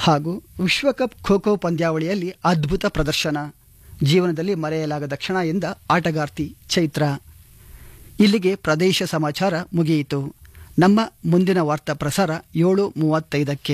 ಹಾಗೂ ವಿಶ್ವಕಪ್ ಖೋ ಖೋ ಪಂದ್ಯಾವಳಿಯಲ್ಲಿ ಅದ್ಭುತ ಪ್ರದರ್ಶನ ಜೀವನದಲ್ಲಿ ಮರೆಯಲಾಗದ ಕ್ಷಣ ಎಂದ ಆಟಗಾರ್ತಿ ಚೈತ್ರ ಇಲ್ಲಿಗೆ ಪ್ರದೇಶ ಸಮಾಚಾರ ಮುಗಿಯಿತು ನಮ್ಮ ಮುಂದಿನ ವಾರ್ತಾ ಪ್ರಸಾರ ಏಳು ಮೂವತ್ತೈದಕ್ಕೆ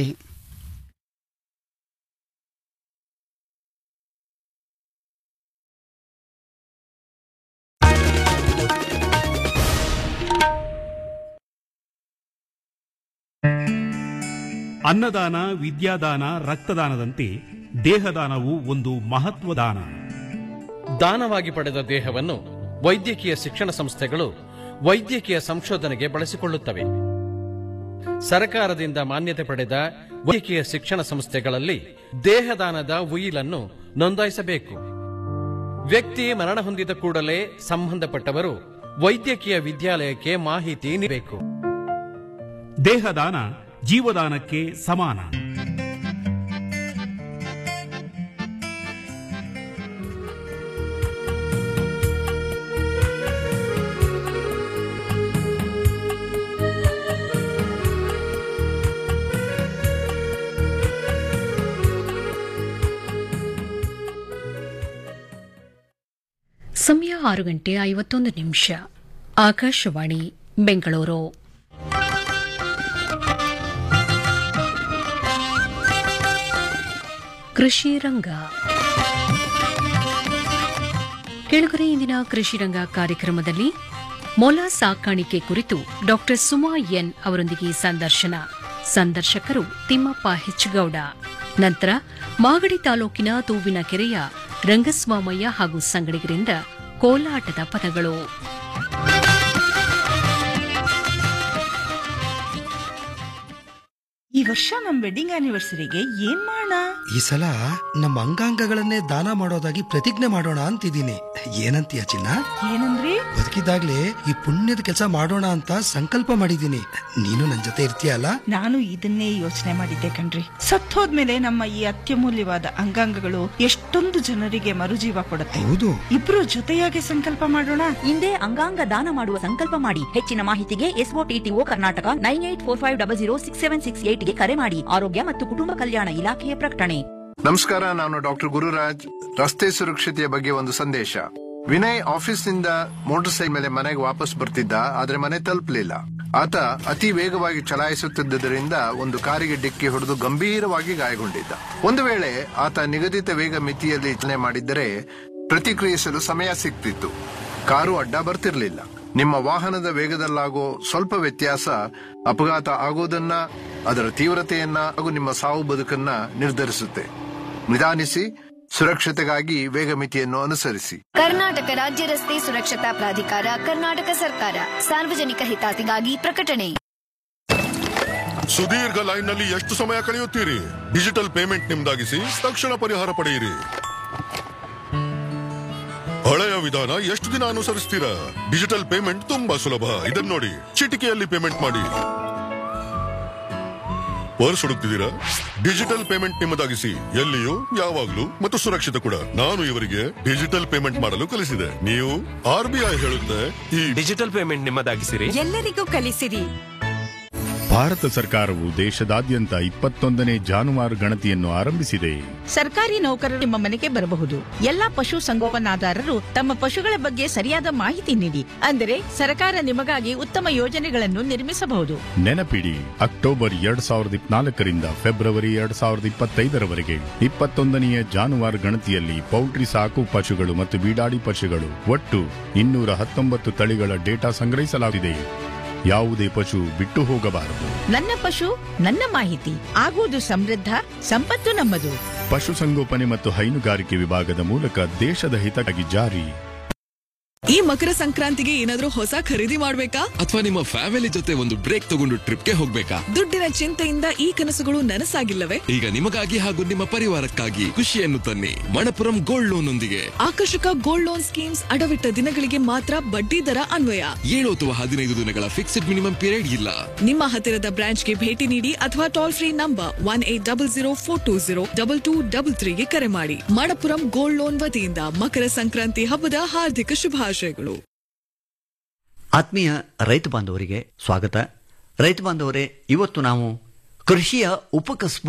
ಅನ್ನದಾನ ವಿದ್ಯಾದಾನ ರಕ್ತದಾನದಂತೆ ದೇಹದಾನವು ಒಂದು ಮಹತ್ವ ದಾನ ದಾನವಾಗಿ ಪಡೆದ ದೇಹವನ್ನು ವೈದ್ಯಕೀಯ ಶಿಕ್ಷಣ ಸಂಸ್ಥೆಗಳು ವೈದ್ಯಕೀಯ ಸಂಶೋಧನೆಗೆ ಬಳಸಿಕೊಳ್ಳುತ್ತವೆ ಸರಕಾರದಿಂದ ಮಾನ್ಯತೆ ಪಡೆದ ವೈದ್ಯಕೀಯ ಶಿಕ್ಷಣ ಸಂಸ್ಥೆಗಳಲ್ಲಿ ದೇಹದಾನದ ಉಯಿಲನ್ನು ನೋಂದಾಯಿಸಬೇಕು ವ್ಯಕ್ತಿ ಮರಣ ಹೊಂದಿದ ಕೂಡಲೇ ಸಂಬಂಧಪಟ್ಟವರು ವೈದ್ಯಕೀಯ ವಿದ್ಯಾಲಯಕ್ಕೆ ಮಾಹಿತಿ ನೀಡಬೇಕು ದೇಹದಾನ ಜೀವದಾನಕ್ಕೆ ಸಮಾನ ಸಮಯ ಆರು ಗಂಟೆ ಐವತ್ತೊಂದು ನಿಮಿಷ ಆಕಾಶವಾಣಿ ಬೆಂಗಳೂರು ಕೃಷಿ ರಂಗ ಕೆಳಗರೆ ಇಂದಿನ ಕೃಷಿ ರಂಗ ಕಾರ್ಯಕ್ರಮದಲ್ಲಿ ಮೊಲ ಸಾಕಾಣಿಕೆ ಕುರಿತು ಡಾಕ್ಟರ್ ಸುಮಾ ಎನ್ ಅವರೊಂದಿಗೆ ಸಂದರ್ಶನ ಸಂದರ್ಶಕರು ತಿಮ್ಮಪ್ಪ ಹೆಚ್ಗೌಡ ನಂತರ ಮಾಗಡಿ ತಾಲೂಕಿನ ತೂವಿನ ಕೆರೆಯ ರಂಗಸ್ವಾಮಯ್ಯ ಹಾಗೂ ಸಂಗಡಿಗರಿಂದ ಕೋಲಾಟದ ಪದಗಳು ಈ ವರ್ಷ ನಮ್ ವೆಡ್ಡಿಂಗ್ ಆನಿವರ್ಸರಿಗೆ ಏನ್ ಮಾಡೋಣ ಈ ಸಲ ನಮ್ಮ ಅಂಗಾಂಗಗಳನ್ನೇ ದಾನ ಮಾಡೋದಾಗಿ ಪ್ರತಿಜ್ಞೆ ಮಾಡೋಣ ಅಂತಿದ್ದೀನಿ ಏನಂತೀಯ ಚಿನ್ನ ಏನಂದ್ರಿ ಬದುಕಿದಾಗ್ಲೇ ಈ ಪುಣ್ಯದ ಕೆಲಸ ಮಾಡೋಣ ಅಂತ ಸಂಕಲ್ಪ ಮಾಡಿದ್ದೀನಿ ನೀನು ನನ್ ಜೊತೆ ಇರ್ತೀಯಲ್ಲ ನಾನು ಇದನ್ನೇ ಯೋಚನೆ ಮಾಡಿದ್ದೆ ಕಣ್ರಿ ಸತ್ ಹೋದ್ಮೇಲೆ ನಮ್ಮ ಈ ಅತ್ಯಮೂಲ್ಯವಾದ ಅಂಗಾಂಗಗಳು ಎಷ್ಟೊಂದು ಜನರಿಗೆ ಮರುಜೀವ ಕೊಡುತ್ತೆ ಹೌದು ಇಬ್ರು ಜೊತೆಯಾಗಿ ಸಂಕಲ್ಪ ಮಾಡೋಣ ಹಿಂದೆ ಅಂಗಾಂಗ ದಾನ ಮಾಡುವ ಸಂಕಲ್ಪ ಮಾಡಿ ಹೆಚ್ಚಿನ ಮಾಹಿತಿಗೆ SOTTO Karnataka nine eight four five double zero six seven six ಏಟ್ಗೆ ಕರೆ ಮಾಡಿ ಆರೋಗ್ಯ ಮತ್ತು ಕುಟುಂಬ ಕಲ್ಯಾಣ ಇಲಾಖೆಯ ಪ್ರಕಟಣೆ ನಮಸ್ಕಾರ ನಾನು ಡಾಕ್ಟರ್ ಗುರುರಾಜ್ ರಸ್ತೆ ಸುರಕ್ಷತೆಯ ಬಗ್ಗೆ ಒಂದು ಸಂದೇಶ ವಿನಯ್ ಆಫೀಸ್ನಿಂದ ಮೋಟರ್ ಸೈಕಲ್ ಮೇಲೆ ಮನೆಗೆ ವಾಪಸ್ ಬರ್ತಿದ್ದ ಆದ್ರೆ ಮನೆ ತಲುಪಲಿಲ್ಲ ಆತ ಅತಿ ವೇಗವಾಗಿ ಚಲಾಯಿಸುತ್ತಿದ್ದರಿಂದ ಒಂದು ಕಾರಿಗೆ ಡಿಕ್ಕಿ ಹೊಡೆದು ಗಂಭೀರವಾಗಿ ಗಾಯಗೊಂಡಿದ್ದ ಒಂದು ವೇಳೆ ಆತ ನಿಗದಿತ ವೇಗ ಮಿತಿಯಲ್ಲಿ ಚಲನೆ ಮಾಡಿದ್ದರೆ ಪ್ರತಿಕ್ರಿಯಿಸಲು ಸಮಯ ಸಿಗ್ತಿತ್ತು ಕಾರು ಅಡ್ಡ ಬರ್ತಿರ್ಲಿಲ್ಲ ನಿಮ್ಮ ವಾಹನದ ವೇಗದಲ್ಲಾಗೋ ಸ್ವಲ್ಪ ವ್ಯತ್ಯಾಸ ಅಪಘಾತ ಆಗೋದನ್ನ ಅದರ ತೀವ್ರತೆಯನ್ನ ಹಾಗೂ ನಿಮ್ಮ ಸಾವು ಬದುಕನ್ನ ನಿರ್ಧರಿಸುತ್ತೆ ನಿಧಾನಿಸಿ ಸುರಕ್ಷತೆಗಾಗಿ ವೇಗ ಮಿತಿಯನ್ನು ಅನುಸರಿಸಿ ಕರ್ನಾಟಕ ರಾಜ್ಯ ರಸ್ತೆ ಸುರಕ್ಷತಾ ಪ್ರಾಧಿಕಾರ ಕರ್ನಾಟಕ ಸರ್ಕಾರ ಸಾರ್ವಜನಿಕ ಹಿತಾತಿಗಾಗಿ ಪ್ರಕಟಣೆ ಸುದೀರ್ಘ ಲೈನ್ ನಲ್ಲಿ ಎಷ್ಟು ಸಮಯ ಕಳೆಯುತ್ತೀರಿ ಡಿಜಿಟಲ್ ಪೇಮೆಂಟ್ ನಿಮ್ದಾಗಿಸಿ ತಕ್ಷಣ ಪರಿಹಾರ ಪಡೆಯಿರಿ ಹಳೆಯ ವಿಧಾನ ಎಷ್ಟು ದಿನ ಅನುಸರಿಸ್ತೀರಾ ಡಿಜಿಟಲ್ ಪೇಮೆಂಟ್ ತುಂಬಾ ಸುಲಭ ಇದನ್ನ ನೋಡಿ ಚಿಟಿಕೆಯಲ್ಲಿ ಪೇಮೆಂಟ್ ಮಾಡಿ ಪರ್ಸ್ ಹುಡುಕ್ತಿದ್ದೀರಾ ಡಿಜಿಟಲ್ ಪೇಮೆಂಟ್ ನಿಮ್ಮದಾಗಿಸಿ ಎಲ್ಲಿಯೂ ಯಾವಾಗ್ಲೂ ಮತ್ತು ಸುರಕ್ಷಿತ ಕೂಡ ನಾನು ಇವರಿಗೆ ಡಿಜಿಟಲ್ ಪೇಮೆಂಟ್ ಮಾಡಲು ಕಲಿಸಿದೆ ನೀವು ಆರ್ ಬಿ ಐ ಹೇಳುತ್ತೆ ಈ ಡಿಜಿಟಲ್ ಪೇಮೆಂಟ್ ನಿಮ್ಮದಾಗಿಸಿರಿ ಎಲ್ಲರಿಗೂ ಕಲಿಸಿರಿ ಭಾರತ ಸರ್ಕಾರವು ದೇಶದಾದ್ಯಂತ ಇಪ್ಪತ್ತೊಂದನೇ ಜಾನುವಾರು ಗಣತಿಯನ್ನು ಆರಂಭಿಸಿದೆ ಸರ್ಕಾರಿ ನೌಕರರು ನಿಮ್ಮ ಮನೆಗೆ ಬರಬಹುದು ಎಲ್ಲಾ ಪಶು ಸಂಗೋಪನಾದಾರರು ತಮ್ಮ ಪಶುಗಳ ಬಗ್ಗೆ ಸರಿಯಾದ ಮಾಹಿತಿ ನೀಡಿ ಅಂದರೆ ಸರ್ಕಾರ ನಿಮಗಾಗಿ ಉತ್ತಮ ಯೋಜನೆಗಳನ್ನು ನಿರ್ಮಿಸಬಹುದು ನೆನಪಿಡಿ ಅಕ್ಟೋಬರ್ ಎರಡ್ ಸಾವಿರದ ಇಪ್ಪನಾಲ್ಕರಿಂದ ಫೆಬ್ರವರಿ ಎರಡ್ ಸಾವಿರದ ಇಪ್ಪತ್ತೈದರವರೆಗೆ ಇಪ್ಪತ್ತೊಂದನೆಯ ಜಾನುವಾರು ಗಣತಿಯಲ್ಲಿ ಪೌಲ್ಟ್ರಿ ಸಾಕು ಪಶುಗಳು ಮತ್ತು ಬೀಡಾಡಿ ಪಶುಗಳು ಒಟ್ಟು ಇನ್ನೂರ ಹತ್ತೊಂಬತ್ತು ತಳಿಗಳ ಡೇಟಾ ಸಂಗ್ರಹಿಸಲಾಗಿದೆ ಯಾವುದೇ ಪಶು ಬಿಟ್ಟು ಹೋಗಬಾರದು ನನ್ನ ಪಶು ನನ್ನ ಮಾಹಿತಿ ಆಗುವುದು ಸಮೃದ್ಧ ಸಂಪತ್ತು ನಮ್ಮದು ಪಶುಸಂಗೋಪನೆ ಮತ್ತು ಹೈನುಗಾರಿಕೆ ವಿಭಾಗದ ಮೂಲಕ ದೇಶದ ಹಿತಕ್ಕಾಗಿ ಜಾರಿ ಈ ಮಕರ ಸಂಕ್ರಾಂತಿಗೆ ಏನಾದ್ರೂ ಹೊಸ ಖರೀದಿ ಮಾಡ್ಬೇಕಾ ಅಥವಾ ನಿಮ್ಮ ಫ್ಯಾಮಿಲಿ ಜೊತೆ ಒಂದು ಬ್ರೇಕ್ ತಗೊಂಡು ಟ್ರಿಪ್ಗೆ ಹೋಗ್ಬೇಕಾ ದುಡ್ಡಿನ ಚಿಂತೆಯಿಂದ ಈ ಕನಸುಗಳು ನನಸಾಗಿಲ್ಲವೇ ಈಗ ನಿಮಗಾಗಿ ಹಾಗೂ ನಿಮ್ಮ ಪರಿವಾರಕ್ಕಾಗಿ ಖುಷಿಯನ್ನು ತನ್ನಿ ಮಣಪುರಂ ಗೋಲ್ಡ್ ಲೋನ್ ಒಂದಿಗೆ ಆಕರ್ಷಕ ಗೋಲ್ಡ್ ಲೋನ್ ಸ್ಕೀಮ್ಸ್ ಅಡವಿಟ್ಟ ದಿನಗಳಿಗೆ ಮಾತ್ರ ಬಡ್ಡಿ ದರ ಅನ್ವಯ ಏಳು ಅಥವಾ ಹದಿನೈದು ದಿನಗಳ ಫಿಕ್ಸ್ಡ್ ಮಿನಿಮಮ್ ಪೀರಿಯಡ್ ಇಲ್ಲ ನಿಮ್ಮ ಹತ್ತಿರದ ಬ್ರಾಂಚ್ಗೆ ಭೇಟಿ ನೀಡಿ ಅಥವಾ toll free number one eight double zero four two zero double two double ತ್ರೀಗೆ ಕರೆ ಮಾಡಿ ಮಣಪುರಂ ಗೋಲ್ಡ್ ಲೋನ್ ವತಿಯಿಂದ ಮಕರ ಸಂಕ್ರಾಂತಿ ಹಬ್ಬದ ಹಾರ್ದಿಕ ಶುಭಾಶಯಗಳು ಆತ್ಮೀಯ ರೈತ ಬಾಂಧವರಿಗೆ ಸ್ವಾಗತ ರೈತ ಬಾಂಧವರೇ ಇವತ್ತು ನಾವು ಕೃಷಿಯ ಉಪಕಸಬು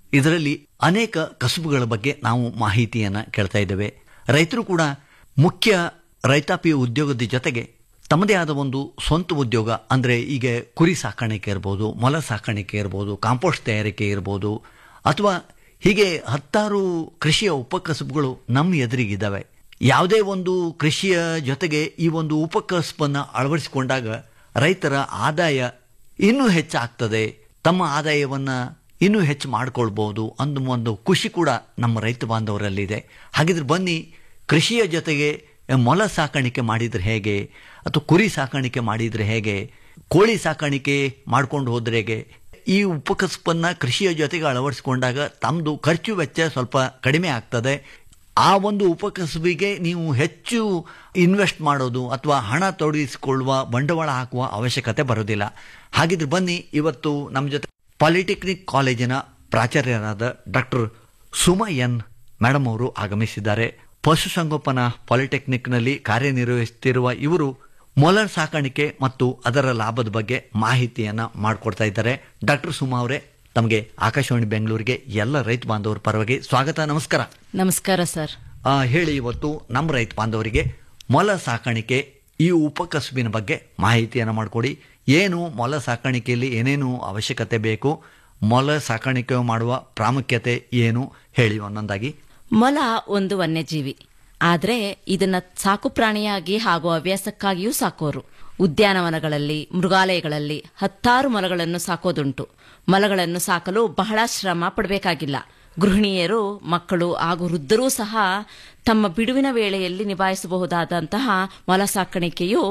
ಇದರಲ್ಲಿ ಅನೇಕ ಕಸುಬುಗಳ ಬಗ್ಗೆ ನಾವು ಮಾಹಿತಿಯನ್ನು ಕೇಳ್ತಾ ಇದ್ದೇವೆ ರೈತರು ಕೂಡ ಮುಖ್ಯ ರೈತಾಪಿ ಉದ್ಯೋಗದ ಜೊತೆಗೆ ತಮ್ಮದೇ ಆದ ಒಂದು ಸ್ವಂತ ಉದ್ಯೋಗ ಅಂದರೆ ಈಗ ಕುರಿ ಸಾಕಾಣಿಕೆ ಇರ್ಬೋದು ಮೊಲ ಸಾಕಾಣಿಕೆ ಇರ್ಬೋದು ಕಾಂಪೋಸ್ಟ್ ತಯಾರಿಕೆ ಇರ್ಬೋದು ಅಥವಾ ಹೀಗೆ ಹತ್ತಾರು ಕೃಷಿಯ ಉಪಕಸಬುಗಳು ನಮ್ಮ ಎದುರಿಗಿದ್ದಾವೆ ಯಾವುದೇ ಒಂದು ಕೃಷಿಯ ಜೊತೆಗೆ ಈ ಒಂದು ಉಪಕಸಬನ್ನು ಅಳವಡಿಸಿಕೊಂಡಾಗ ರೈತರ ಆದಾಯ ಇನ್ನೂ ಹೆಚ್ಚಾಗ್ತದೆ ತಮ್ಮ ಆದಾಯವನ್ನು ಇನ್ನೂ ಹೆಚ್ಚು ಮಾಡ್ಕೊಳ್ಬೋದು ಅನ್ನೋ ಒಂದು ಖುಷಿ ಕೂಡ ನಮ್ಮ ರೈತ ಬಾಂಧವರಲ್ಲಿದೆ ಹಾಗಿದ್ರೆ ಬನ್ನಿ ಕೃಷಿಯ ಜೊತೆಗೆ ಮೊಲ ಸಾಕಾಣಿಕೆ ಮಾಡಿದರೆ ಹೇಗೆ ಅಥವಾ ಕುರಿ ಸಾಕಾಣಿಕೆ ಮಾಡಿದರೆ ಹೇಗೆ ಕೋಳಿ ಸಾಕಾಣಿಕೆ ಮಾಡ್ಕೊಂಡು ಹೋದ್ರೆ ಹೇಗೆ ಈ ಉಪಕಸಬನ್ನು ಕೃಷಿಯ ಜೊತೆಗೆ ಅಳವಡಿಸಿಕೊಂಡಾಗ ತಮ್ಮದು ಖರ್ಚು ವೆಚ್ಚ ಸ್ವಲ್ಪ ಕಡಿಮೆ ಆಗ್ತದೆ ಆ ಒಂದು ಉಪಕಸಬಿಗೆ ನೀವು ಹೆಚ್ಚು ಇನ್ವೆಸ್ಟ್ ಮಾಡೋದು ಅಥವಾ ಹಣ ತೊಡಗಿಸಿಕೊಳ್ಳುವ ಬಂಡವಾಳ ಹಾಕುವ ಅವಶ್ಯಕತೆ ಬರೋದಿಲ್ಲ ಹಾಗಿದ್ರೆ ಬನ್ನಿ ಇವತ್ತು ನಮ್ಮ ಜೊತೆ ಪಾಲಿಟೆಕ್ನಿಕ್ ಕಾಲೇಜಿನ ಪ್ರಾಚಾರ್ಯರಾದ ಡಾಕ್ಟರ್ ಸುಮಾ ಎನ್ ಮೇಡಮ್ ಅವರು ಆಗಮಿಸಿದ್ದಾರೆ ಪಶುಸಂಗೋಪನಾ ಪಾಲಿಟೆಕ್ನಿಕ್ನಲ್ಲಿ ಕಾರ್ಯನಿರ್ವಹಿಸುತ್ತಿರುವ ಇವರು ಮೊಲ ಸಾಕಾಣಿಕೆ ಮತ್ತು ಅದರ ಲಾಭದ ಬಗ್ಗೆ ಮಾಹಿತಿಯನ್ನ ಮಾಡಿಕೊಡ್ತಾ ಇದ್ದಾರೆ ಡಾಕ್ಟರ್ ಸುಮಾ ಅವರೇ ತಮಗೆ ಆಕಾಶವಾಣಿ ಬೆಂಗಳೂರಿಗೆ ಎಲ್ಲ ರೈತ ಬಾಂಧವರ ಪರವಾಗಿ ಸ್ವಾಗತ ನಮಸ್ಕಾರ ನಮಸ್ಕಾರ ಸರ್ ಆ, ಹೇಳಿ ಇವತ್ತು ನಮ್ಮ ರೈತ ಬಾಂಧವರಿಗೆ ಮೊಲ ಸಾಕಾಣಿಕೆ ಈ ಉಪಕಸುಬಿನ ಬಗ್ಗೆ ಮಾಹಿತಿಯನ್ನು ಮಾಡಿಕೊಡಿ ಏನು ಮೊಲ ಸಾಕಾಣಿಕೆಯಲ್ಲಿ ಏನೇನು ಅವಶ್ಯಕತೆ ಬೇಕು ಮೊಲ ಸಾಕಾಣಿಕೆ ಮಾಡುವ ಪ್ರಾಮುಖ್ಯತೆ ಏನು ಹೇಳಿ ಒಂದೊಂದಾಗಿ ಮೊಲ ಒಂದು ವನ್ಯಜೀವಿ ಆದರೆ ಇದನ್ನ ಸಾಕು ಪ್ರಾಣಿಯಾಗಿ ಹಾಗೂ ಹವ್ಯಾಸಕ್ಕಾಗಿಯೂ ಸಾಕೋರು ಉದ್ಯಾನವನಗಳಲ್ಲಿ ಮೃಗಾಲಯಗಳಲ್ಲಿ ಹತ್ತಾರು ಮೊಲಗಳನ್ನು ಸಾಕೋದುಂಟು ಮೊಲಗಳನ್ನು ಸಾಕಲು ಬಹಳ ಶ್ರಮ ಪಡಬೇಕಾಗಿಲ್ಲ ಗೃಹಿಣಿಯರು ಮಕ್ಕಳು ಹಾಗೂ ವೃದ್ಧರೂ ಸಹ ತಮ್ಮ ಬಿಡುವಿನ ವೇಳೆಯಲ್ಲಿ ನಿಭಾಯಿಸಬಹುದಾದಂತಹ ಮೊಲ ಸಾಕಾಣಿಕೆಯು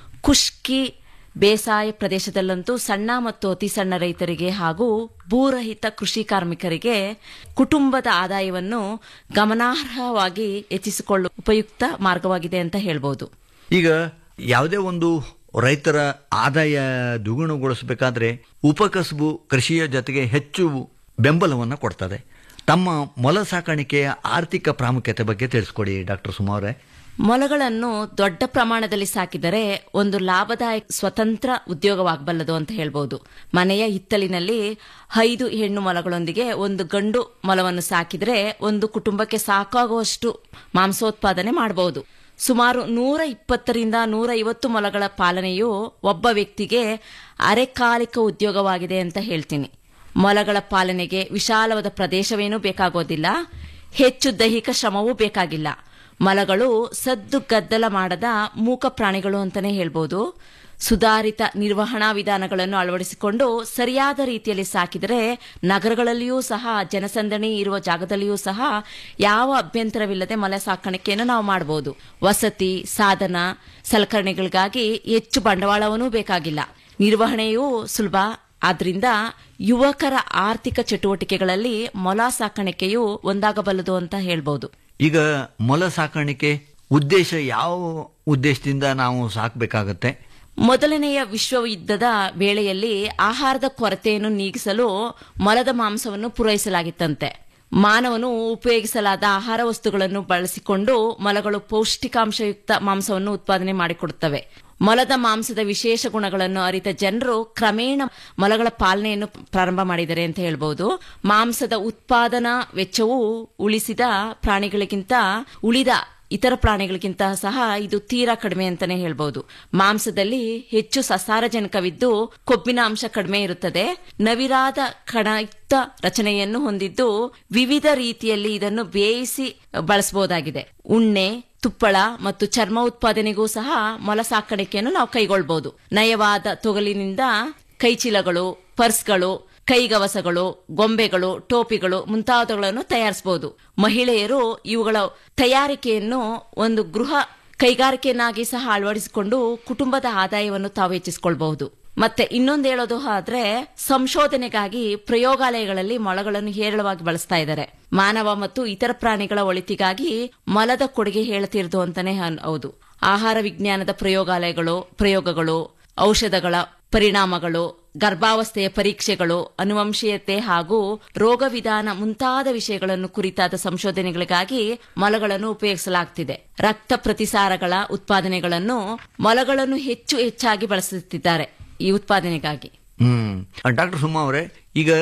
ಖುಷ್ಕಿ ಬೇಸಾಯ ಪ್ರದೇಶದಲ್ಲಂತೂ ಸಣ್ಣ ಮತ್ತು ಅತಿ ಸಣ್ಣ ರೈತರಿಗೆ ಹಾಗೂ ಭೂರಹಿತ ಕೃಷಿ ಕಾರ್ಮಿಕರಿಗೆ ಕುಟುಂಬದ ಆದಾಯವನ್ನು ಗಮನಾರ್ಹವಾಗಿ ಹೆಚ್ಚಿಸಿಕೊಳ್ಳುವ ಉಪಯುಕ್ತ ಮಾರ್ಗವಾಗಿದೆ ಅಂತ ಹೇಳ್ಬೋದು ಈಗ ಯಾವುದೇ ಒಂದು ರೈತರ ಆದಾಯ ದ್ವಿಗುಣಗೊಳಿಸಬೇಕಾದ್ರೆ ಉಪಕಸಬು ಕೃಷಿಯ ಜೊತೆಗೆ ಹೆಚ್ಚು ಬೆಂಬಲವನ್ನು ಕೊಡ್ತದೆ ತಮ್ಮ ಮೊಲ ಸಾಕಾಣಿಕೆಯ ಆರ್ಥಿಕ ಪ್ರಾಮುಖ್ಯತೆ ಬಗ್ಗೆ ತಿಳಿಸ್ಕೊಡಿ ಡಾಕ್ಟರ್ ಸುಮಾ ಅವರೇ ಮೊಲಗಳನ್ನು ದೊಡ್ಡ ಪ್ರಮಾಣದಲ್ಲಿ ಸಾಕಿದರೆ ಒಂದು ಲಾಭದಾಯಕ ಸ್ವತಂತ್ರ ಉದ್ಯೋಗವಾಗಬಲ್ಲದು ಅಂತ ಹೇಳ್ಬೋದು ಮನೆಯ ಹಿತ್ತಲಿನಲ್ಲಿ ಐದು ಹೆಣ್ಣು ಮೊಲಗಳೊಂದಿಗೆ ಒಂದು ಗಂಡು ಮೊಲವನ್ನು ಸಾಕಿದರೆ ಒಂದು ಕುಟುಂಬಕ್ಕೆ ಸಾಕಾಗುವಷ್ಟು ಮಾಂಸೋತ್ಪಾದನೆ ಮಾಡಬಹುದು ಸುಮಾರು ನೂರ ಇಪ್ಪತ್ತರಿಂದ ನೂರ ಐವತ್ತು ಮೊಲಗಳ ಪಾಲನೆಯು ಒಬ್ಬ ವ್ಯಕ್ತಿಗೆ ಅರೆಕಾಲಿಕ ಉದ್ಯೋಗವಾಗಿದೆ ಅಂತ ಹೇಳ್ತೀನಿ ಮೊಲಗಳ ಪಾಲನೆಗೆ ವಿಶಾಲವಾದ ಪ್ರದೇಶವೇನೂ ಬೇಕಾಗೋದಿಲ್ಲ ಹೆಚ್ಚು ದೈಹಿಕ ಶ್ರಮವೂ ಬೇಕಾಗಿಲ್ಲ ಮೊಲಗಳು ಸದ್ದು ಗದ್ದಲ ಮಾಡದ ಮೂಕ ಪ್ರಾಣಿಗಳು ಅಂತಾನೆ ಹೇಳ್ಬೋದು ಸುಧಾರಿತ ನಿರ್ವಹಣಾ ವಿಧಾನಗಳನ್ನು ಅಳವಡಿಸಿಕೊಂಡು ಸರಿಯಾದ ರೀತಿಯಲ್ಲಿ ಸಾಕಿದರೆ ನಗರಗಳಲ್ಲಿಯೂ ಸಹ ಜನಸಂದಣಿ ಇರುವ ಜಾಗದಲ್ಲಿಯೂ ಸಹ ಯಾವ ಅಭ್ಯಂತರವಿಲ್ಲದೆ ಮೊಲ ಸಾಕಾಣಿಕೆಯನ್ನು ನಾವು ಮಾಡಬಹುದು ವಸತಿ ಸಾಧನ ಸಲಕರಣೆಗಳಿಗಾಗಿ ಹೆಚ್ಚು ಬಂಡವಾಳವನ್ನೂ ಬೇಕಾಗಿಲ್ಲ ನಿರ್ವಹಣೆಯೂ ಸುಲಭ ಆದ್ರಿಂದ ಯುವಕರ ಆರ್ಥಿಕ ಚಟುವಟಿಕೆಗಳಲ್ಲಿ ಮೊಲ ಸಾಕಾಣಿಕೆಯು ಒಂದಾಗಬಲ್ಲದು ಅಂತ ಹೇಳ್ಬೋದು ಈಗ ಮೊಲ ಸಾಕಾಣಿಕೆ ಉದ್ದೇಶ ಯಾವ ಉದ್ದೇಶದಿಂದ ನಾವು ಸಾಕಬೇಕಾಗತ್ತೆ ಮೊದಲನೆಯ ವಿಶ್ವ ಯುದ್ಧದ ವೇಳೆಯಲ್ಲಿ ಆಹಾರದ ಕೊರತೆಯನ್ನು ನೀಗಿಸಲು ಮೊಲದ ಮಾಂಸವನ್ನು ಪೂರೈಸಲಾಗಿತ್ತಂತೆ ಮಾನವನು ಉಪಯೋಗಿಸಲಾದ ಆಹಾರ ವಸ್ತುಗಳನ್ನು ಬಳಸಿಕೊಂಡು ಮೊಲಗಳು ಪೌಷ್ಟಿಕಾಂಶಯುಕ್ತ ಮಾಂಸವನ್ನು ಉತ್ಪಾದನೆ ಮಾಡಿಕೊಡುತ್ತವೆ ಮೊಲದ ಮಾಂಸದ ವಿಶೇಷ ಗುಣಗಳನ್ನು ಅರಿತ ಜನರು ಕ್ರಮೇಣ ಮೊಲಗಳ ಪಾಲನೆಯನ್ನು ಪ್ರಾರಂಭ ಮಾಡಿದ್ದಾರೆ ಅಂತ ಹೇಳ್ಬೋದು ಮಾಂಸದ ಉತ್ಪಾದನಾ ವೆಚ್ಚವು ಉಳಿಸಿದ ಪ್ರಾಣಿಗಳಿಗಿಂತ ಉಳಿದ ಇತರ ಪ್ರಾಣಿಗಳಿಗಿಂತ ಸಹ ಇದು ತೀರಾ ಕಡಿಮೆ ಅಂತಾನೆ ಹೇಳ್ಬಹುದು ಮಾಂಸದಲ್ಲಿ ಹೆಚ್ಚು ಸಸಾರಜನಕವಿದ್ದು ಕೊಬ್ಬಿನ ಅಂಶ ಕಡಿಮೆ ಇರುತ್ತದೆ ನವಿರಾದ ಕಣಯುಕ್ತ ರಚನೆಯನ್ನು ಹೊಂದಿದ್ದು ವಿವಿಧ ರೀತಿಯಲ್ಲಿ ಇದನ್ನು ಬೇಯಿಸಿ ಬಳಸಬಹುದಾಗಿದೆ ಉಣ್ಣೆ ತುಪ್ಪಳ ಮತ್ತು ಚರ್ಮ ಉತ್ಪಾದನೆಗೂ ಸಹ ಮೊಲ ಸಾಕಾಣಿಕೆಯನ್ನು ನಾವು ಕೈಗೊಳ್ಳಬಹುದು ನಯವಾದ ತೊಗಲಿನಿಂದ ಕೈಚೀಲಗಳು ಪರ್ಸ್ಗಳು ಕೈಗವಸಗಳು ಗೊಂಬೆಗಳು ಟೋಪಿಗಳು ಮುಂತಾದವುಗಳನ್ನು ತಯಾರಿಸಬಹುದು ಮಹಿಳೆಯರು ಇವುಗಳ ತಯಾರಿಕೆಯನ್ನು ಒಂದು ಗೃಹ ಕೈಗಾರಿಕೆಯನ್ನಾಗಿ ಸಹ ಅಳವಡಿಸಿಕೊಂಡು ಕುಟುಂಬದ ಆದಾಯವನ್ನು ತಾವು ಹೆಚ್ಚಿಸಿಕೊಳ್ಬಹುದು ಮತ್ತೆ ಇನ್ನೊಂದು ಹೇಳೋದು ಆದ್ರೆ ಸಂಶೋಧನೆಗಾಗಿ ಪ್ರಯೋಗಾಲಯಗಳಲ್ಲಿ ಮೊಲಗಳನ್ನು ಹೇರಳವಾಗಿ ಬಳಸ್ತಾ ಇದ್ದಾರೆ ಮಾನವ ಮತ್ತು ಇತರ ಪ್ರಾಣಿಗಳ ಒಳಿತಿಗಾಗಿ ಮೊಲದ ಕೊಡುಗೆ ಹೇಳುತ್ತಿರುವುದು ಅಂತಾನೆ ಹನ್- ಹೌದು ಆಹಾರ ವಿಜ್ಞಾನದ ಪ್ರಯೋಗಾಲಯಗಳು ಪ್ರಯೋಗಗಳು ಔಷಧಗಳ ಪರಿಣಾಮಗಳು ಗರ್ಭಾವಸ್ಥೆಯ ಪರೀಕ್ಷೆಗಳು ಅನುವಂಶೀಯತೆ ಹಾಗೂ ರೋಗ ವಿಧಾನ ಮುಂತಾದ ವಿಷಯಗಳನ್ನು ಕುರಿತಾದ ಸಂಶೋಧನೆಗಳಿಗಾಗಿ ಮೊಲಗಳನ್ನು ಉಪಯೋಗಿಸಲಾಗುತ್ತಿದೆ ರಕ್ತ ಪ್ರತಿಸಾರಗಳ ಉತ್ಪಾದನೆಗಳನ್ನು ಮೊಲಗಳನ್ನು ಹೆಚ್ಚು ಹೆಚ್ಚಾಗಿ ಬಳಸುತ್ತಿದ್ದಾರೆ ಈ ಉತ್ಪಾದನೆಗಾಗಿ ಹ್ಮ್ ಡಾಕ್ಟರ್ ಸುಮಾ ಅವರೇ ಈಗ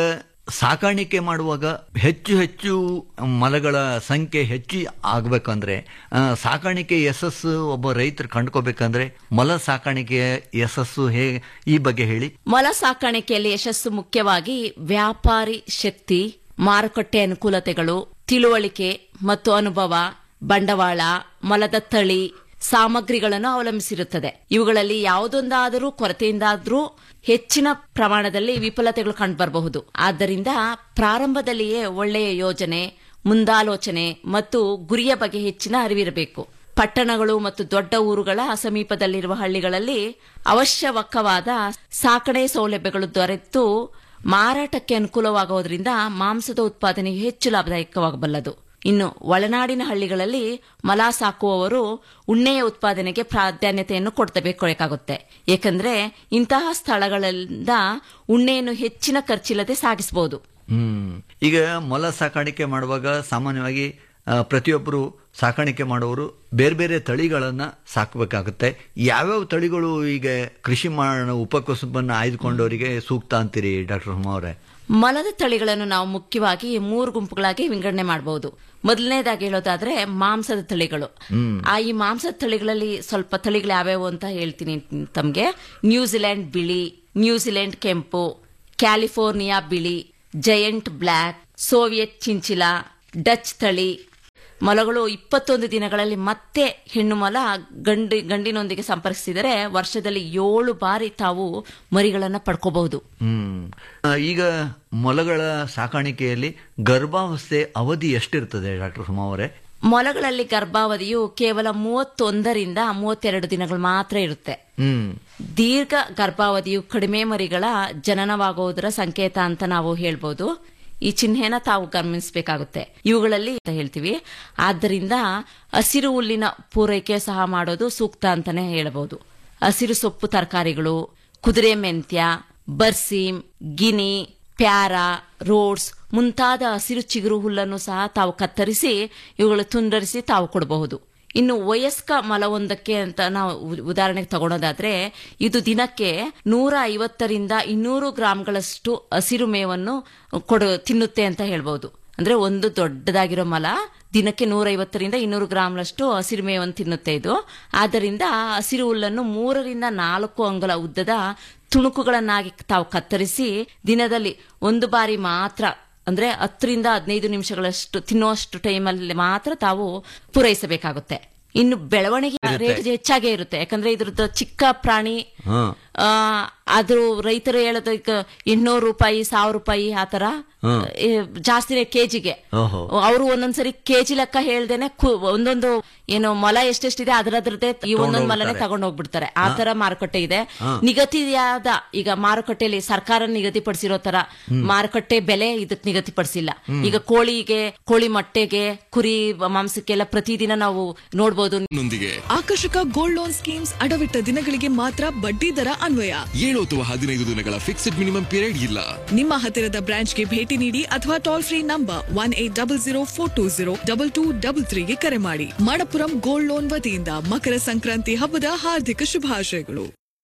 ಸಾಕಾಣಿಕೆ ಮಾಡುವಾಗ ಹೆಚ್ಚು ಹೆಚ್ಚು ಮಲಗಳ ಸಂಖ್ಯೆ ಹೆಚ್ಚು ಆಗ್ಬೇಕಂದ್ರೆ ಆ, ಸಾಕಾಣಿಕೆ ಯಶಸ್ಸು ಒಬ್ಬ ರೈತರು ಕಂಡ್ಕೋಬೇಕಂದ್ರೆ ಮಲ ಸಾಕಾಣಿಕೆಯ ಯಶಸ್ಸು ಹೇಗೆ ಈ ಬಗ್ಗೆ ಹೇಳಿ ಮೊಲ ಸಾಕಾಣಿಕೆಯಲ್ಲಿ ಯಶಸ್ಸು ಮುಖ್ಯವಾಗಿ ವ್ಯಾಪಾರಿ ಶಕ್ತಿ ಮಾರುಕಟ್ಟೆ ಅನುಕೂಲತೆಗಳು ತಿಳುವಳಿಕೆ ಮತ್ತು ಅನುಭವ ಬಂಡವಾಳ ಮೊಲದ ತಳಿ ಸಾಮಗ್ರಿಗಳನ್ನು ಅವಲಂಬಿಸಿರುತ್ತದೆ ಇವುಗಳಲ್ಲಿ ಯಾವುದೊಂದಾದರೂ ಕೊರತೆಯಿಂದಾದರೂ ಹೆಚ್ಚಿನ ಪ್ರಮಾಣದಲ್ಲಿ ವಿಫಲತೆಗಳು ಕಂಡುಬರಬಹುದು ಆದ್ದರಿಂದ ಪ್ರಾರಂಭದಲ್ಲಿಯೇ ಒಳ್ಳೆಯ ಯೋಜನೆ ಮುಂದಾಲೋಚನೆ ಮತ್ತು ಗುರಿಯ ಬಗ್ಗೆ ಹೆಚ್ಚಿನ ಅರಿವಿರಬೇಕು ಪಟ್ಟಣಗಳು ಮತ್ತು ದೊಡ್ಡ ಊರುಗಳ ಸಮೀಪದಲ್ಲಿರುವ ಹಳ್ಳಿಗಳಲ್ಲಿ ಅವಶ್ಯಕವಾದ ಸಾಕಣೆ ಸೌಲಭ್ಯಗಳು ದೊರೆತು ಮಾರಾಟಕ್ಕೆ ಅನುಕೂಲವಾಗುವುದರಿಂದ ಮಾಂಸದ ಉತ್ಪಾದನೆಗೆ ಹೆಚ್ಚು ಲಾಭದಾಯಕವಾಗಬಲ್ಲದು ಇನ್ನು ಒಳನಾಡಿನ ಹಳ್ಳಿಗಳಲ್ಲಿ ಮಲ ಸಾಕುವವರು ಉಣ್ಣೆಯ ಉತ್ಪಾದನೆಗೆ ಪ್ರಾಧಾನ್ಯತೆಯನ್ನು ಕೊಡ್ತಬೇಕಾಗುತ್ತೆ ಏಕೆಂದ್ರೆ ಇಂತಹ ಸ್ಥಳಗಳಿಂದ ಉಣ್ಣೆಯನ್ನು ಹೆಚ್ಚಿನ ಖರ್ಚಿಲ್ಲದೆ ಸಾಗಿಸಬಹುದು ಹ್ಮ್ ಈಗ ಮೊಲ ಸಾಕಾಣಿಕೆ ಮಾಡುವಾಗ ಸಾಮಾನ್ಯವಾಗಿ ಆ, ಪ್ರತಿಯೊಬ್ಬರು ಸಾಕಾಣಿಕೆ ಮಾಡುವವರು ಬೇರೆ ಬೇರೆ ತಳಿಗಳನ್ನ ಸಾಕಬೇಕಾಗುತ್ತೆ ಯಾವ್ಯಾವ ತಳಿಗಳು ಈಗ ಕೃಷಿ ಮಾಡೋ ಉಪಕಸುಬನ್ನು ಆಯ್ದುಕೊಂಡವರಿಗೆ ಸೂಕ್ತ ಅಂತೀರಿ ಡಾಕ್ಟರ್ ಹುಮಾ ಅವರೇ ಮಲದ ತಳಿಗಳನ್ನು ನಾವು ಮುಖ್ಯವಾಗಿ ಮೂರು ಗುಂಪುಗಳಾಗಿ ವಿಂಗಡಣೆ ಮಾಡಬಹುದು ಮೊದಲನೇದಾಗಿ ಹೇಳೋದಾದ್ರೆ ಮಾಂಸದ ತಳಿಗಳು ಹ್ಮ್. ಆ ಈ ಮಾಂಸದ ತಳಿಗಳಲ್ಲಿ ಸ್ವಲ್ಪ ತಳಿಗಳು ಯಾವ್ಯಾವು ಅಂತ ಹೇಳ್ತೀನಿ ತಮಗೆ ನ್ಯೂಜಿಲೆಂಡ್ ಬಿಳಿ ನ್ಯೂಜಿಲೆಂಡ್ ಕೆಂಪು ಕ್ಯಾಲಿಫೋರ್ನಿಯಾ ಬಿಳಿ giant black Soviet chinchilla Dutch ತಳಿ ಮೊಲಗಳು ಇಪ್ಪತ್ತೊಂದು ದಿನಗಳಲ್ಲಿ ಮತ್ತೆ ಹೆಣ್ಣು ಮೊಲ ಗಂಡಿ ಗಂಡಿನೊಂದಿಗೆ ಸಂಪರ್ಕಿಸಿದರೆ ವರ್ಷದಲ್ಲಿ ಏಳು ಬಾರಿ ತಾವು ಮರಿಗಳನ್ನು ಪಡ್ಕೋಬಹುದು ಹ್ಮ್ ಆ, ಈಗ ಮೊಲಗಳ ಸಾಕಾಣಿಕೆಯಲ್ಲಿ ಗರ್ಭಾವಸ್ಥೆ ಅವಧಿ ಎಷ್ಟಿರ್ತದೆ ಡಾಕ್ಟರ್ ಹುಮಾ ಅವರೇ ಮೊಲಗಳಲ್ಲಿ ಗರ್ಭಾವಧಿಯು ಕೇವಲ ಮೂವತ್ತೊಂದರಿಂದ ಮೂವತ್ತೆರಡು ದಿನಗಳು ಮಾತ್ರ ಇರುತ್ತೆ ಹ್ಮ್ ದೀರ್ಘ ಗರ್ಭಾವಧಿಯು ಕಡಿಮೆ ಮರಿಗಳ ಜನನವಾಗುವುದರ ಸಂಕೇತ ಅಂತ ನಾವು ಹೇಳ್ಬೋದು ಈ ಚಿಹ್ನೆನ ತಾವು ಗಮನಿಸಬೇಕಾಗುತ್ತೆ ಇವುಗಳಲ್ಲಿ ಅಂತ ಹೇಳ್ತೀವಿ ಆದ್ದರಿಂದ ಹಸಿರು ಹುಲ್ಲಿನ ಪೂರೈಕೆ ಸಹ ಮಾಡೋದು ಸೂಕ್ತ ಅಂತಾನೆ ಹೇಳಬಹುದು ಹಸಿರು ಸೊಪ್ಪು ತರಕಾರಿಗಳು ಕುದುರೆ ಮೆಂತ್ಯ ಬರ್ಸೀಮ್ ಗಿನಿ ಪ್ಯಾರ ರೋಡ್ಸ್ ಮುಂತಾದ ಹಸಿರು ಚಿಗುರು ಹುಲ್ಲನ್ನು ಸಹ ತಾವು ಕತ್ತರಿಸಿ ಇವುಗಳು ತುಂಡರಿಸಿ ತಾವು ಕೊಡಬಹುದು ಇನ್ನು ವಯಸ್ಕ ಮಲವೊಂದಕ್ಕೆ ಅಂತ ನಾವು ಉ- ಉದಾಹರಣೆಗೆ ತಗೊಳೋದಾದ್ರೆ ಇದು ದಿನಕ್ಕೆ ನೂರ ಐವತ್ತರಿಂದ ಇನ್ನೂರು ಗ್ರಾಂಗಳಷ್ಟು ಹಸಿರು ಮೇವನ್ನು ಕೊಡು ತಿನ್ನುತ್ತೆ ಅಂತ ಹೇಳ್ಬಹುದು ಅಂದ್ರೆ ಒಂದು ದೊಡ್ಡದಾಗಿರೋ ಮಲ ದಿನಕ್ಕೆ ನೂರೈವತ್ತರಿಂದ ಇನ್ನೂರು ಗ್ರಾಂಗಳಷ್ಟು ಹಸಿರು ಮೇವನ್ನು ತಿನ್ನುತ್ತೆ ಇದು ಆದ್ದರಿಂದ ಹಸಿರು ಹುಲ್ಲನ್ನು ಮೂರರಿಂದ ನಾಲ್ಕು ಅಂಗುಲ ಉದ್ದದ ತುಣುಕುಗಳನ್ನಾಗಿ ತಾವು ಕತ್ತರಿಸಿ ದಿನದಲ್ಲಿ ಒಂದು ಬಾರಿ ಮಾತ್ರ ಅಂದ್ರೆ ಹತ್ತರಿಂದ ಹದಿನೈದು ನಿಮಿಷಗಳಷ್ಟು ತಿನ್ನುವಷ್ಟು ಟೈಮಲ್ಲಿ ಮಾತ್ರ ತಾವು ಪೂರೈಸಬೇಕಾಗುತ್ತೆ ಇನ್ನು ಬೆಳವಣಿಗೆ ಇರುತ್ತೆ. ರೇಟ್ ಹೆಚ್ಚಾಗೇ ಇರುತ್ತೆ ಯಾಕಂದ್ರೆ ಇದ್ರದ್ದು ಚಿಕ್ಕ ಪ್ರಾಣಿ ಹಾ ಆ, ಆದ್ರೂ ರೈತರು ಹೇಳೋದು ಈಗ ಇನ್ನೂರು ರೂಪಾಯಿ ಸಾವಿರ ರೂಪಾಯಿ ಆತರ ಹಾ. ಏ, ಜಾಸ್ತಿನೇ ಕೆಜಿಗೆ ಓಹೋ ಅವರು ಒಂದೊಂದ್ಸರಿ ಕೆಜಿ ಲೆಕ್ಕ ಹೇಳ್ದೇನೆ ಕು- ಒಂದೊಂದು ಏನು ಮೊಲ ಎಷ್ಟೆಷ್ಟಿದೆ ಅದರದ್ರದ್ದೇ ಈ ಒಂದೊಂದು ಮಲನೆ ತಗೊಂಡೋಗ್ತಾರೆ. ತಗೊಂಡು ಹೋಗ್ಬಿಡ್ತಾರೆ ಆ ಹಾ. ತರ ಮಾರುಕಟ್ಟೆ ಇದೆ ಹಾ. ನಿಗದಿಯಾದ ಈಗ ಮಾರುಕಟ್ಟೆಯಲ್ಲಿ ಸರ್ಕಾರ ನಿಗದಿಪಡಿಸಿರೋ ತರ ಮಾರುಕಟ್ಟೆ ಬೆಲೆ ಇದಕ್ ನಿಗದಿಪಡಿಸಿಲ್ಲ ಹ್ಮ್. ಈಗ ಕೋಳಿಗೆ ಕೋಳಿ ಮೊಟ್ಟೆಗೆ ಕುರಿ ಮಾಂಸಕ್ಕೆಲ್ಲ ಪ್ರತಿದಿನ ನಾವು ನೋಡ್ಬೋದು ನೊಂದಿಗೆ ಆಕರ್ಷಕ ಗೋಲ್ಡ್ ಲೋನ್ ಸ್ಕೀಮ್ಸ್ ಅಡವಿಟ್ಟ ದಿನಗಳಿಗೆ ಮಾತ್ರ ಬಡ್ಡಿ ದರ ಅನ್ವಯ ಏಳು ಅಥವಾ ಹದಿನೈದು ದಿನಗಳ ಫಿಕ್ಸ್ಡ್ ಮಿನಿಮಮ್ ಪೀರಿಯಡ್ ಇಲ್ಲ ನಿಮ್ಮ ಹತ್ತಿರದ ಬ್ರಾಂಚ್ಗೆ ಭೇಟಿ ನೀಡಿ ಅಥವಾ toll free number one eight double zero four two zero double two double ತ್ರೀಗೆ ಕರೆ ಮಾಡಿ ಮಣಪುರಂ ಗೋಲ್ಡ್ ಲೋನ್ ವತಿಯಿಂದ ಮಕರ ಸಂಕ್ರಾಂತಿ ಹಬ್ಬದ ಹಾರ್ದಿಕ ಶುಭಾಶಯಗಳು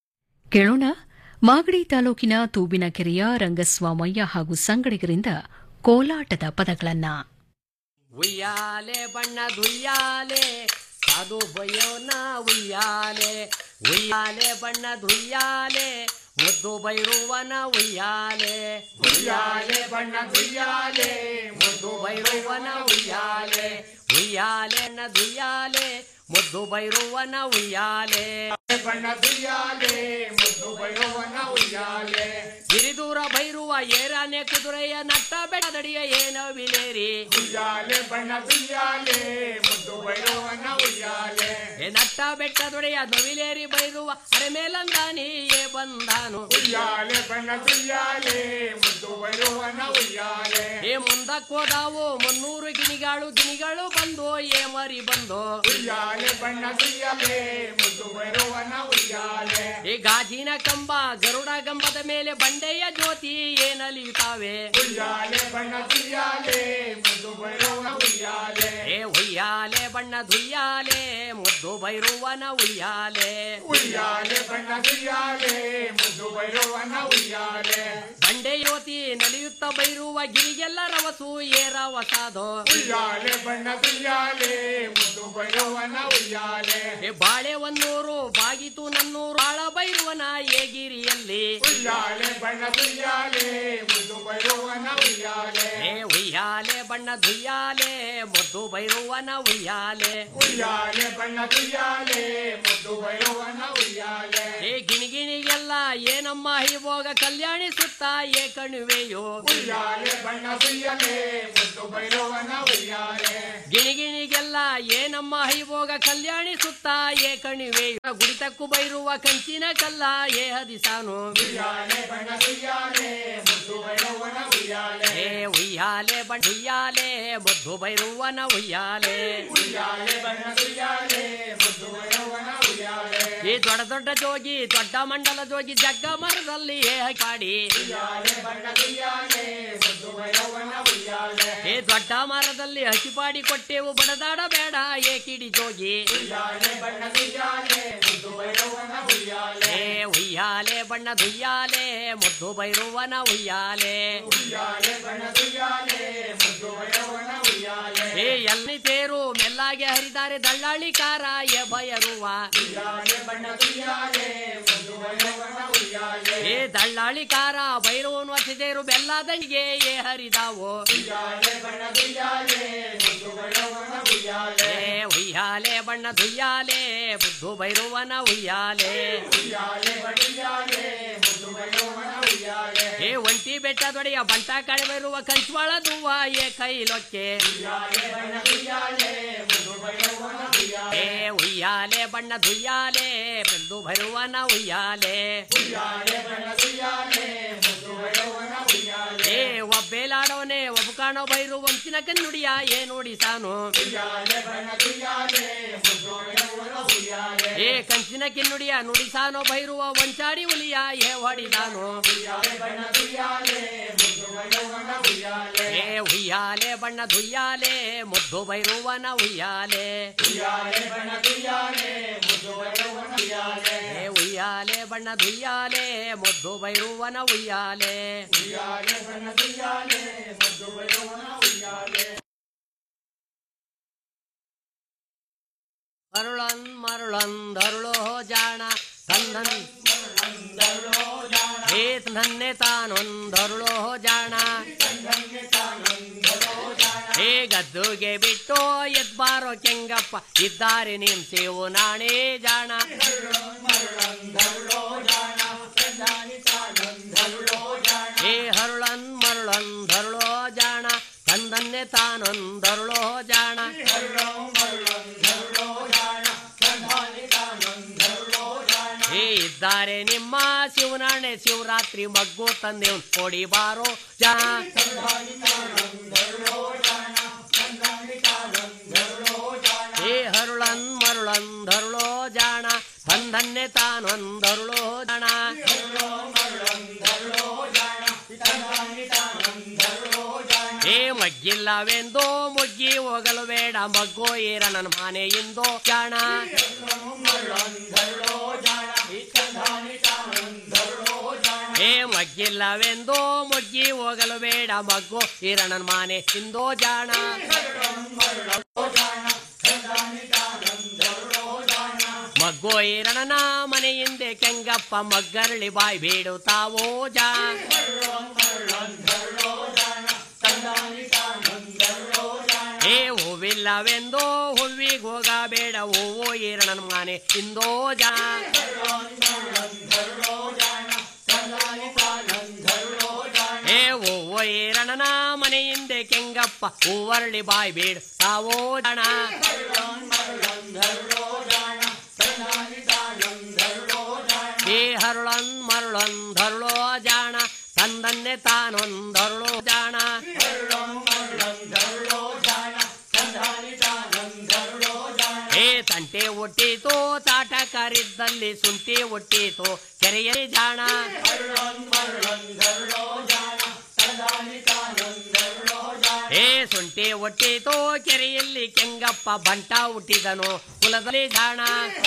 ಕೇಳೋಣ ಮಾಗಡಿ ತಾಲೂಕಿನ ತೂಬಿನಕೆರೆಯ ರಂಗಸ್ವಾಮಯ್ಯ ಹಾಗೂ ಸಂಗಡಿಗರಿಂದ ಕೋಲಾಟದ ಪದಗಳನ್ನ ಉಯ್ಯಾಲೆ ಬಣ್ಣದ ಉಯ್ಯಾಲೆ ಸಾಧು ಬಯ್ಯೋನ ಉಯ್ಯಾಲೆ ಉಯ್ಯಾಲೆ ಬಣ್ಣದ ಉಯ್ಯಾಲೆ ಮುದ್ದು ಬೈರುವನ ಉಯ್ಯಾಲೆ ಉಯ್ಯಾಲೆ ಬಣ್ಣದ ಉಯ್ಯಾಲೆ ಮುದ್ದು ಬೈರುವನ ಉಯ್ಯಾಲೆ ಉಯ್ಯಾಲೆ ಬಣ್ಣದ ಉಯ್ಯಾಲೆ ಮುದ್ದು ಬೈರುವನ ಉಯ್ಯಾಲೆ ಬಣ್ಣದ ಉಯ್ಯಾಲೆ ಮುದ್ದು ಬೈರುವನ ಉಯ್ಯಾಲೆ ಸಿರಿದೂರ ಬೈರುವ ಏರಾನೆ ಕುದುರೆಯ ನಟ್ಟ ಬೆಟ್ಟದಡಿಯ ಏನೋ ವಿಲೇರಿ ಉಯ್ಯಾಲೆ ಬಣ್ಣದ ಉಯ್ಯಾಲೆ ಮುದ್ದು ಬೈರುವನ ಉಯ್ಯಾಲೆ ಏ ನಟ್ಟ ಬೆಟ್ಟದೊಡೆಯ ನವಿಲೇರಿ ಬೈರುವ ಅರೆ ಮೇಲಂದಾನಿಯೇ ಬಂದಾನು ಉಯ್ಯಾಲೆ ಬಣ್ಣದ ಉಯ್ಯಾಲೆ ಮುದ್ದು ಬೈರುವನ ಉಯ್ಯಾಲೆ ಏ ಮುಂದಕ್ಕೋದಾವು ಮುನ್ನೂರು ಗಿಣಿಗಳು ಗಿಣಿಗಳು ಬಂದು ಏ ಮರಿ ಬಂದು ಉಯ್ಯಾಲೆ ಬಣ್ಣದ ಉಯ್ಯಾಲೆ ಮುದ್ದು ಬೈರುವನ ಉಯ್ಯಾಲೆ ಈ ಗಾಜಿನ ಕಂಬ ಗರುಡ ಗಂಬದ ಮೇಲೆ ಬಂಡೆಯ ಜ್ಯೋತಿ ಏನಲಿಯುತ್ತಾವೆ ಉಯ್ಯಾಲೆ ಬಣ್ಣದ ಉಯ್ಯಾಲೆ ಮುದ್ದು ಬೈರುವನ ಉಯ್ಯಾಲೆ ಏ ಏ ಉಯ್ಯಾಲೆ ಬಣ್ಣ ದುಯ್ಯಾಲೆ ಮುದ್ದು ಬೈರುವನ ಉಯ್ಯಾಲೆ ಉಯ್ಯಾಲೆ ಬಣ್ಣ ದುಯ್ಯಾಲೆ ಮುದ್ದು ಬೈರುವನ ಉಯ್ಯಾಲೆ ಬಂಡೆ ಯುವತಿ ನಲಿಯುತ್ತ ಬೈರುವ ಗಿರಿಗೆಲ್ಲ ರವಸು ಏರ ಹೊಸಾದೋ ಉಯ್ಯಾಲೆ ಬಣ್ಣ ದುಯ್ಯಾಲೆ ಮುದ್ದು ಬೈರುವನ ಉಯ್ಯಾಲೆ ಏ ಬಾಳೆ ಒಂದೂರು ಬಾಗಿತು ನನ್ನೂರು ಬಾಳ ಬೈರುವನ ಏಗಿರಿಯಲ್ಲಿ ಉಯ್ಯಾಲೆ ಬಣ್ಣ ದುಯ್ಯಾಲೆ ಮುದ್ದು ಬೈರುವನ ಉಯ್ಯಾಲೆ ಏ ಉಯ್ಯಾಲೆ ಬಣ್ಣ ದುಯ್ಯಾಲೆ ಮುದ್ದು ಬೈರುವನ ಉಯ್ಯಾಲೆ ಉಯ್ಯಾಲೆ ಬಣ್ಣ ದುಯ್ಯಾಲೆ ಮುದ್ದು ಬೈರುವನ ಉಯ್ಯಾಲೆ ಏ ಗಿಣಿಗಿಣಿಗೆಲ್ಲ ಏನಮ್ಮ ಹಿವೋಗ ಕಲ್ಯಾಣಿ ಸುತ್ತ ಏ ಕಣುವೆಯೋ ಉಯ್ಯಾಲೆ ಬಣ್ಣ ದುಯ್ಯಾಲೆ ಮುದ್ದು ಬೈರುವನ ಉಯ್ಯಾಲೆ ಗಿಣಿಗಿಣಿಗೆಲ್ಲ ಏನಮ್ಮ ಹೈಭೋಗ ಕಲ್ಯಾಣಿ ಸುತ್ತ ಏ ಕಣಿವೆಯೋ ಗುಡಿತಕ್ಕು ಬೈರುವ ಕಂಚಿನ ಕಲ್ಲ ಏ ಹದಿಸಾನು ಉಯ್ಯಾಲೆ ಬಣ್ಣ ದುಯ್ಯಾಲೆ ಮುದ್ದು ಬೈರುವನ ಉಯ್ಯಾಲೆ ಏ ಉಯ್ಯಾಲೆ ಬಣ್ಣ ಉಯ್ಯಾಲೆ ಮುದ್ದು ಬೈರುವನ ಉಯ್ಯಾಲೆ ಉಯ್ಯಾಲೆ ಬಣ್ಣ ದುಯ್ಯಾಲೆ ಮುದ್ದು ಬೈರುವನ ಉಯ್ಯಾಲೆ ಈ ದೊಡ್ಡ ದೊಡ್ಡ ಜೋಗಿ ದೊಡ್ಡ ಮಂಡಲ ಜೋಗಿ ಜಗ್ಗ ಮರದಲ್ಲಿ ಏ ಕಾಡಿ ಉಯ್ಯಾಲೆ ಬಣ್ಣ ದುಯ್ಯಾಲೆ ಮುದ್ದು ಬೈರುವನ ಉಯ್ಯಾಲೆ ಏ ದೊಡ್ಡ ಮರದಲ್ಲಿ ಹಸಿಪಾಡಿ ಕೊಟ್ಟೆವು ಬಡದಾಡ ಬೇಡ ಏ ಕಿಡಿ ಜೋಗಿ ಉಯ್ಯಾಲೆ ಬಣ್ಣ ದುಯ್ಯಾಲೆ ಮುದ್ದು ಬೈರುವನ ಉಯ್ಯಾಲೆ ಏ ಉಯ್ಯಾಲೆ ಬಣ್ಣ ದುಯ್ಯಾಲೆ ಮುದ್ದು ಬೈರುವನ ಉಯ್ಯಾಲೆ ಉಯ್ಯಾಲೆ ಬಣ್ಣ ದುಯ್ಯಾಲೆ ಮುದ್ದು ಬೈರುವನ ಉಯ್ಯಾಲೆ ಏ ಎಲ್ಲಿ ತೇರು ಮೆಲ್ಲಾಗೆ ಹರಿದಾರೆ ದಳ್ಳಾಳಿ ಕಾರ ಎ ಬಯರುವ ಉಯ್ಯಾಲೆ ಬಣ್ಣ ದುಯ್ಯಾಲೆ ಮುದ್ದು ಬೈರುವನ ಉಯ್ಯಾಲೆ ಏ ದಳ್ಳಾಳಿ ಕಾರ ಬೈರವನು ಹಸಿದೇರು ಬೆಲ್ಲದಂಗೆ ಏ ಹರಿದಾವು ಉಯ್ಯಾಲೆ ಬಣ್ಣ ದುಯ್ಯಾಲೆ ಮುದ್ದು ಬೈರುವನ ಉಯ್ಯಾಲೆ ಏ ಉಯ್ಯಾಲೆ ಬಣ್ಣ ದುಯ್ಯಾಲೆ ಬುದ್ದು ಬೈರುವನ ಉಯ್ಯಾಲೆ ಉಯ್ಯಾಲೆ ಬಡಿಯಾಲೆ ಮುದ್ದು ಬೈರುವನ ಉಯ್ಯಾಲೆ ಏ ಒಂಟಿ ಬೆಟ್ಟ ದೊಡೆಯ ಬಂಟ ಕಡೆ ಬೈರುವ ಕಂಚವಾಳ ದುವ್ವ ಏ ಕೈಲೊಕ್ಕೆ ಉಯ್ಯಾಲೆ ಬಣ್ಣ ದುಯ್ಯಾಲೆ ಮುದ್ದು ಬೈರುವನ ಉಯ್ಯಾಲೆ ಏ ಉಯ್ಯಾಲೆ ಬಣ್ಣ ದುಯ್ಯಾಲೆ ಬುದ್ದು ಬೈರುವನ ಉಯ್ಯಾಲೆ ಉಯ್ಯಾಲೆ ಬಣ್ಣ ದುಯ್ಯಾಲೆ ಮುದ್ದು ಬೈರುವನ ಉಯ್ಯಾಲೆ ಏ ಒಬ್ಬೇಲಾಡೋನೆ ಒಬ್ಬ ಕಾಣೋ ಬೈರು ವಂಚಿನ ಕನ್ನುಡಿಯ ಏ ನೋಡಿಸಾನು ಉಯ್ಯಾಲೆ ಬಣ್ಣ ದುಯ್ಯಾಲೆ ಮುದ್ದು ಬೈರುವನ ಉಯ್ಯಾಲೆ ಏ ಕಂಚಿನ ಕಿನ್ನುಡಿಯ ನುಡಿಸಾನೋ ಬೈರುವ ವಂಚಾಡಿ ಹುಲಿಯ ಏ ಹೊಡಿದಾನು ಉಯ್ಯಾಲೆ ಬಣ್ಣ ದುಯ್ಯಾಲೆ ಮುದ್ದು ಬೈರುವನ ಉಯ್ಯಾಲೆ ಏ ಉಯ್ಯಾಲೆ ಬಣ್ಣ ದುಯ್ಯಾಲೆ ಮುದ್ದು ಬೈರುವನ ಉಯ್ಯಾಲೆ ಉಯ್ಯಾಲೆ ಬಣ್ಣ ದುಯ್ಯಾಲೆ ಮುದ್ದು ಬೈರುವನ ಉಯ್ಯಾಲೆ ಏ ಉಯ್ಯಾಲೆ ಬಣ್ಣ ದುಯ್ಯಾಲೆ ಮುದ್ದು ಬೈರುವನ ಉಯ್ಯಾಲೆ ಉಯ್ಯಾಲೆ ಬಣ್ಣ ದುಯ್ಯಾಲೆ ಮುದ್ದು ಬೈರುವನ ಉಯ್ಯಾಲೆ ಅರುಳನ್ ಮರುಳಂದರುಳೋ ಜಾಣ ತನ್ನನ್ ಹೇ ನನ್ನೆ ತಾನೊಂದರುಳೋ ಜಾಣ ಹೇ ಗದ್ದುಗೆ ಬಿಟ್ಟು ಎದ್ಬಾರೋ ಕೆಂಗಪ್ಪ ಇದ್ದಾರೆ ನಿಮ್ಸೇವು ನಾಣೇ ಜಾಣ ಹೇ ಹರುಳನ್ ಮರುಳಂದರುಳೋ ಜಾಣ ತಂದನ್ನೆ ತಾನೊಂದರುಳೋ ಜಾಣ ಹೇ ಇದ್ದಾರೆ ನಿಮ್ಮ ಶಿವನಾಣೆ ಶಿವರಾತ್ರಿ ಮಗ್ಗು ತಂದೆ ಕೊಡಿ ಬಾರೋ ಜಾ ಹೇ ಹರುಳನ್ ಮರುಳನ್ ಧರುಳೋ ಜಾಣ ತಂದನ್ನೆ ತಾನೊಂದರುಳೋ ಜಾಣ ಹೇ ಮಗ್ಗಿಲ್ಲವೆಂದೋ ಮುಗ್ಗಿ ಹೋಗಲು ಬೇಡ ಮಗ್ಗೋ ಏರ ನನ್ನ ಮನೆಯಿಂದೋ ಜಾಣ ಹೇ ಮಗ್ಗಿಲ್ಲವೆಂದೋ ಮುಗ್ಗಿ ಹೋಗಲು ಬೇಡ ಮಗ್ಗೋ ಈರಣ್ಣನ ಮಾನೆ ಹಿಂದೋ ಜಾಣ ಮಗ್ಗೋ ಈರಣ್ಣನ ಮನೆ ಹಿಂದೆ ಕೆಂಗಪ್ಪ ಮಗ್ಗರಳಿ ಬಾಯಿ ಬೀಡುತ್ತಾವೋ ಜಾ ಹೇ ಹೂವಿಲ್ಲವೆಂದೋ ಹೂವಿಗೆ ಹೋಗಬೇಡ ಹೂವು ಈರಣ್ಣನ ಮನೆ ಹಿಂದೋ ಜಾ ಹೇ ಹೂವು ಈರಣ್ಣನ ಮನೆ ಹಿಂದೆ ಕೆಂಗಪ್ಪ ಹೂವರಳಿ ಬಾಯಿ ಬೀಡ್ ತಾವೋ ಜಣ ಹೇ ಹರುಳನ್ ಮರುಳನ್ ಧರುಳೋ ಜಾಣ ತಂದನ್ನೆ ತಾನೊಂದರುಳೋ ಜಾಣ ಹೇ ತಂಟೆ ಹುಟ್ಟಿತು ತಾಟಕರಿದ್ದಲ್ಲಿ ಸುಂಟಿ ಹುಟ್ಟಿತು ಕೆರೆಯಲ್ಲಿ ಜಾಣ ಹೇ ಏ ಸೊಂಟೆ ಒಟ್ಟೇತೋ ಕೆರೆಯಲ್ಲಿ ಕೆಂಗಪ್ಪ ಬಂಟ ಹುಟ್ಟಿದನು ಕುಲದಲ್ಲಿ ಜಾಣ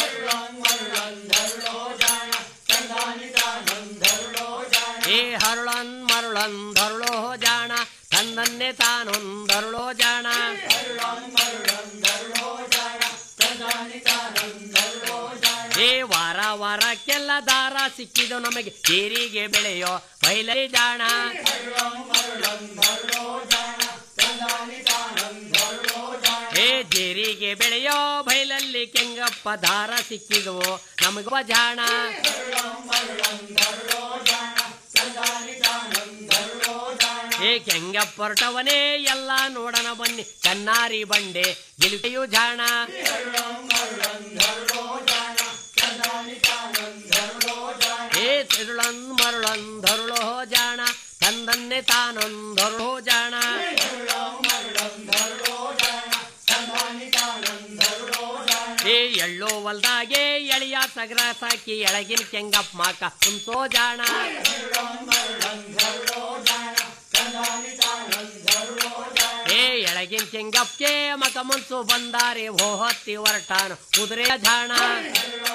ಏ ಹರುಳನ್ ಮರುಳನ್ ಧರುಳೋ ಜಾಣ ತನ್ನನ್ನೇ ತಾನೊಂದರುಳೋ ಜಾಣ ಏ ವಾರ ವಾರಕ್ಕೆಲ್ಲ ದಾರ ಸಿಕ್ಕಿದು ನಮಗೆ ಏರಿಗೆ ಬೆಳೆಯೋ ಬೈಲರಿ ಜಾಣ ಏ ಜೇರಿಗೆ ಬೆಳೆಯೋ ಬೈಲಲ್ಲಿ ಕೆಂಗಪ್ಪ ದಾರ ಸಿಕ್ಕಿದವು ನಮಗೊಬ್ಬ ಜಾಣ ಏ ಕೆಂಗಪ್ಪೊರಟವನೇ ಎಲ್ಲ ನೋಡಣ ಬನ್ನಿ ಕನ್ನಾರಿ ಬಂಡೆ ಗೆಲುವೆಯು ಜಾಣ ಏ ತಿರುಳನ್ ಮರುಳನ್ ಧರುಳೋ ಜಾಣ ತಂದನ್ನೇ ತಾನೊಂದರುಳೋ ಜಾಣ ಏ ಎಳ್ಳೋ ಹೊಲ್ದಾಗೆ ಎಳಿಯ ಸಗರ ಸಾಕಿ ಎಳಗಿನ ಕೆಂಗಪ್ಪ ಮಾಕ ಕುಂಸೋ ಜಾಣ ಏ ಎಳಗಿನ ಕೆಂಗಪ್ಗೆ ಮಕ ಮುನ್ಸು ಬಂದಾರೆ ಓ ಹೊತ್ತಿ ಹೊರಟಾನು ಕುದುರೆ ಜಾಣ